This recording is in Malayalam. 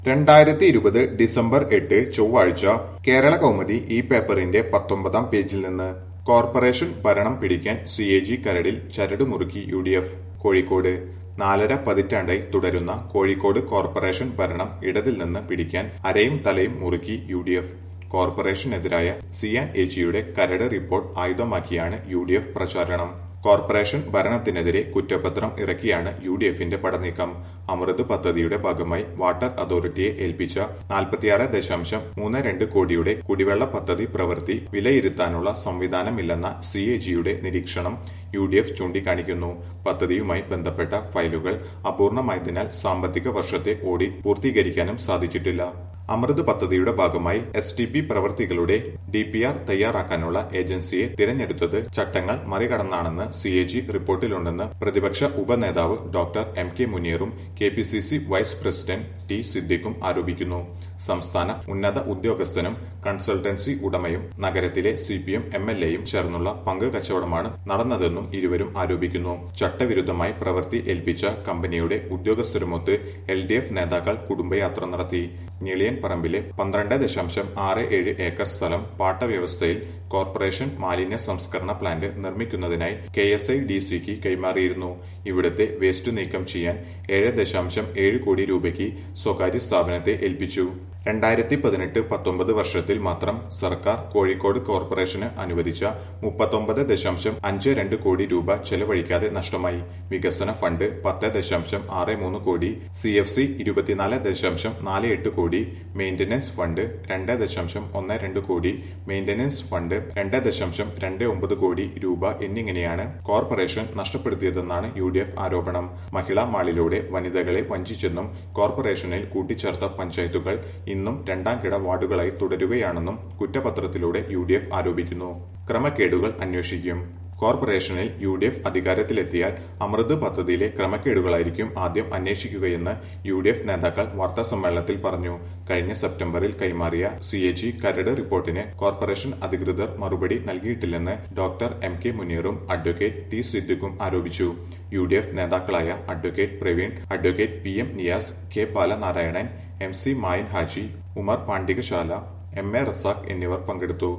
രണ്ടായിരത്തി ഇരുപത് ഡിസംബർ എട്ട് ചൊവ്വാഴ്ച കേരള കൗമുദി ഈ പേപ്പറിന്റെ പത്തൊമ്പതാം പേജിൽ നിന്ന് കോർപ്പറേഷൻ ഭരണം പിടിക്കാൻ സി എ ജി കരടിൽ ചരട് മുറുക്കി യു ഡി എഫ് കോഴിക്കോട് നാലര പതിറ്റാണ്ടായി തുടരുന്ന കോഴിക്കോട് കോർപ്പറേഷൻ ഭരണം ഇടതിൽ നിന്ന് പിടിക്കാൻ അരയും തലയും മുറുക്കി യു ഡി എഫ് കോർപ്പറേഷനെതിരായ സി ആൻ എ ജിയുടെ കരട് റിപ്പോർട്ട് ആയുധമാക്കിയാണ് യു ഡി എഫ് പ്രചാരണം കോർപ്പറേഷൻ ഭരണത്തിനെതിരെ കുറ്റപത്രം ഇറക്കിയാണ് യു ഡി എഫിന്റെ പടനീക്കം അമൃത് പദ്ധതിയുടെ ഭാഗമായി വാട്ടർ അതോറിറ്റിയെ ഏൽപ്പിച്ച നാൽപ്പത്തിയാറ് ദശാംശം മൂന്ന് രണ്ട് കോടിയുടെ കുടിവെള്ള പദ്ധതി പ്രവൃത്തി വിലയിരുത്താനുള്ള സംവിധാനമില്ലെന്ന സി എ ജിയുടെ നിരീക്ഷണം യു ഡി എഫ് ചൂണ്ടിക്കാണിക്കുന്നു പദ്ധതിയുമായി ബന്ധപ്പെട്ട ഫയലുകൾ അപൂർണമായതിനാൽ സാമ്പത്തിക വർഷത്തെ ഓഡിറ്റ് പൂർത്തീകരിക്കാനും സാധിച്ചിട്ടില്ല അമൃത് പദ്ധതിയുടെ ഭാഗമായി എസ് ടി പി പ്രവൃത്തികളുടെ ഡി പി ആർ തയ്യാറാക്കാനുള്ള ഏജൻസിയെ തിരഞ്ഞെടുത്തത് ചട്ടങ്ങൾ മറികടന്നാണെന്ന് സി എ ജി റിപ്പോർട്ടിലുണ്ടെന്ന് പ്രതിപക്ഷ ഉപനേതാവ് ഡോക്ടർ എം കെ മുനീറും K P C C vice president T സിദ്ദിഖും ആരോപിക്കുന്നു സംസ്ഥാന ഉന്നത ഉദ്യോഗസ്ഥനും കൺസൾട്ടൻസി ഉടമയും നഗരത്തിലെ C P M M L എയും ചേർന്നുള്ള പങ്ക് കച്ചവടമാണ് നടന്നതെന്നും ഇരുവരും ആരോപിക്കുന്നു ചട്ടവിരുദ്ധമായി പ്രവൃത്തി ഏൽപ്പിച്ച കമ്പനിയുടെ ഉദ്യോഗസ്ഥരുമൊത്ത് എൽ ഡി എഫ് നേതാക്കൾ കുടുംബയാത്ര നടത്തി ഞെളിയൻ പറമ്പിലെ പന്ത്രണ്ട് ദശാംശം ആറ് ഏഴ് ഏക്കർ സ്ഥലം പാട്ടവ്യവസ്ഥയിൽ കോർപ്പറേഷൻ മാലിന്യ സംസ്കരണ പ്ലാന്റ് നിർമ്മിക്കുന്നതിനായി കെ എസ് ഐ ഡി സിക്ക് കൈമാറിയിരുന്നു ഇവിടുത്തെ വേസ്റ്റ് നീക്കം ചെയ്യാൻ ഏഴ് ദശാംശം ഏഴ് കോടി രൂപയ്ക്ക് സ്വകാര്യ സ്ഥാപനത്തെ ഏൽപ്പിച്ചു രണ്ടായിരത്തി പതിനെട്ട് പത്തൊമ്പത് വർഷത്തിൽ മാത്രം സർക്കാർ കോഴിക്കോട് കോർപ്പറേഷന് അനുവദിച്ച മുപ്പത്തൊമ്പത് ദശാംശം അഞ്ച് രണ്ട് കോടി രൂപ ചെലവഴിക്കാതെ നഷ്ടമായി വികസന ഫണ്ട് പത്ത് ദശാംശം ആറ് മൂന്ന് കോടി സി എഫ് സി ഇരുപത്തിനാല് ദശാംശം നാല് എട്ട് കോടി മെയിന്റനൻസ് ഫണ്ട് രണ്ട് ദശാംശം ഒന്ന് രണ്ട് കോടി മെയിന്റനൻസ് ഫണ്ട് രണ്ട് ദശാംശം രണ്ട് ഒമ്പത് കോടി രൂപ എന്നിങ്ങനെയാണ് കോർപ്പറേഷൻ നഷ്ടപ്പെടുത്തിയതെന്നാണ് യു ഡി എഫ് ആരോപണം മഹിളാ മാളിലൂടെ വനിതകളെ വഞ്ചിച്ചെന്നും കോർപ്പറേഷനിൽ കൂട്ടിച്ചേർത്ത പഞ്ചായത്തുകൾ ഇന്നും രണ്ടാം കിട വാർഡുകളായി തുടരുകയാണെന്നും കുറ്റപത്രത്തിലൂടെ യു ഡി എഫ് ആരോപിക്കുന്നു ക്രമക്കേടുകൾ അന്വേഷിക്കും കോർപ്പറേഷനിൽ യു ഡി എഫ് അധികാരത്തിലെത്തിയാൽ അമൃത് പദ്ധതിയിലെ ക്രമക്കേടുകളായിരിക്കും ആദ്യം അന്വേഷിക്കുകയെന്ന് യു ഡി എഫ് നേതാക്കൾ വാർത്താ സമ്മേളനത്തിൽ പറഞ്ഞു കഴിഞ്ഞ സെപ്റ്റംബറിൽ കൈമാറിയ സി എ ജി കരട് റിപ്പോർട്ടിന് കോർപ്പറേഷൻ അധികൃതർ മറുപടി നൽകിയിട്ടില്ലെന്ന് ഡോക്ടർ എം കെ മുനീറും അഡ്വക്കേറ്റ് ടി സിദ്ദിഖും ആരോപിച്ചു യു ഡി എഫ് നേതാക്കളായ advocate Praveen advocate P M Niyas K Balanarayanan M C Mayan Haji Umar Pandikasala M A Razak എന്നിവർ പങ്കെടുത്തു